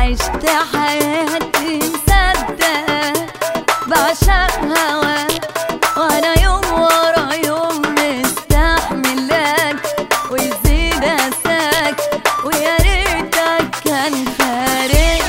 عشت حياتي مصدقة بعشق هواك وانا يوم ورا يوم مستحملاك ويزيد اساك ويا ريتك كان فارق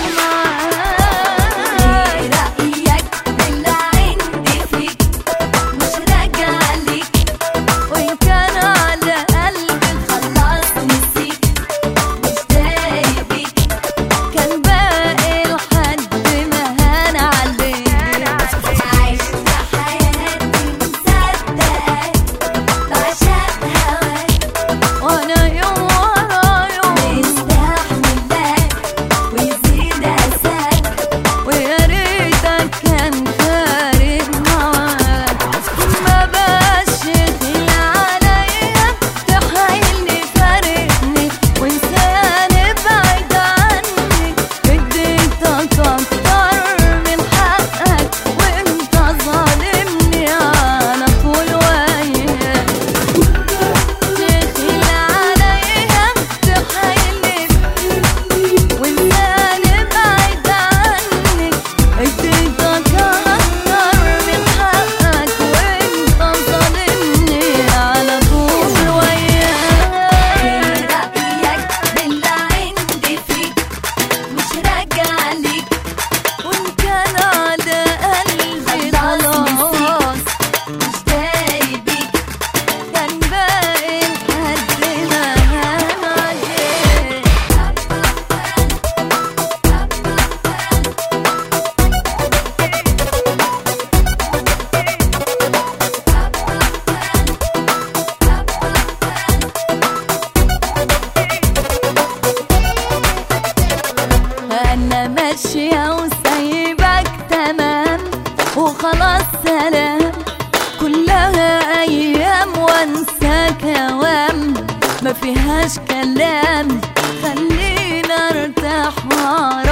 معاك رأيك باللي عندي فيك مش راجع ليك وان كان على قلبي خلاص نسيك مش دايق بيك كان باقي لحد ما هان عليك عشت حياتي مصدقة بعشق هواك وانا يوم ورا يوم مستحملاك ويزيد أساك ويا ريتك كان فارق معاك ما بقاش يغلى عليا تحايلني فارقني وانساني بعيد عني اديتك اكتر من حقك وانت ظالمني على طول وياك تغلى عليا تحايلني وانساني بعيد عني اديتك اكتر من حقك وانت ظالمني على طول وياك رأيك باللي عندي فيك مش راجع ليك وان كان على قلبي خلاص مش دايق بيك كان باقي لحد ما هان عليك انا ماشية وسايبك تمام وخلاص سلام كلها ايام وانساك اوام ما فيهاش كلام خلينا ارتاح واعرف